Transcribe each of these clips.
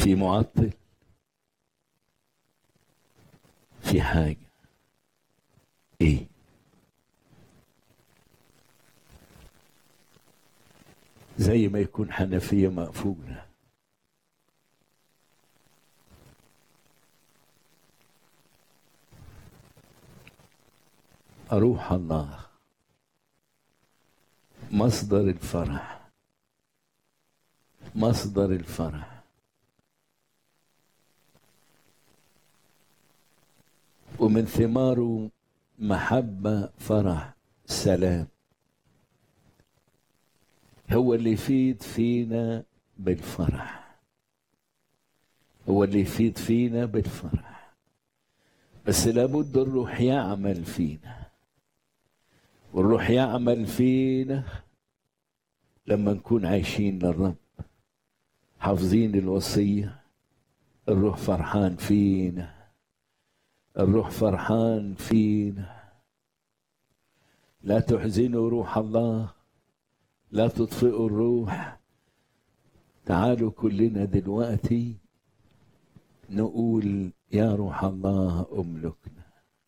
في معطل في حاجة ايه زي ما يكون حنفية مقفولة أروح الله مصدر الفرح مصدر الفرح ومن ثماره محبة فرح سلام هو اللي يفيد فينا بالفرح هو اللي يفيد فينا بالفرح بس لابد الروح يعمل فينا والروح يعمل فينا لما نكون عايشين للرب حافظين الوصية الروح فرحان فينا الروح فرحان فينا لا تحزنوا روح الله لا تطفئوا الروح تعالوا كلنا دلوقتي نقول يا روح الله املكنا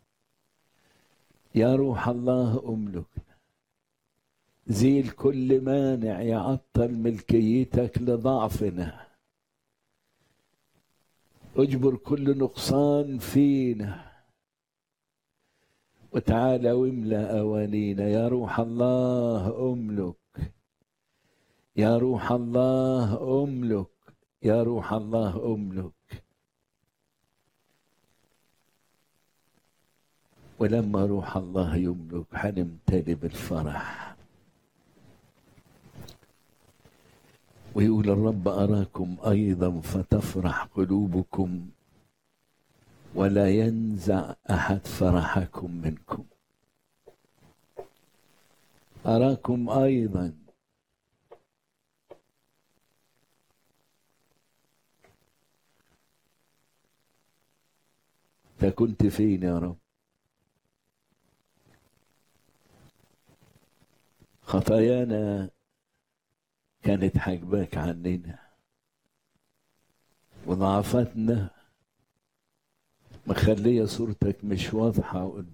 يا روح الله املكنا زيل كل مانع يعطل ملكيتك لضعفنا اجبر كل نقصان فينا وتعالى واملا اوانينا يا روح الله املك يا روح الله املك يا روح الله املك ولما روح الله يملك حنمتلي بالفرح ويقول الرب أراكم أيضا فتفرح قلوبكم ولا ينزع أحد فرحكم منكم أراكم أيضا أنت كنت فين يا رب خطايانا كانت حاجباك عننا وضعفتنا مخلية صورتك مش واضحة قدام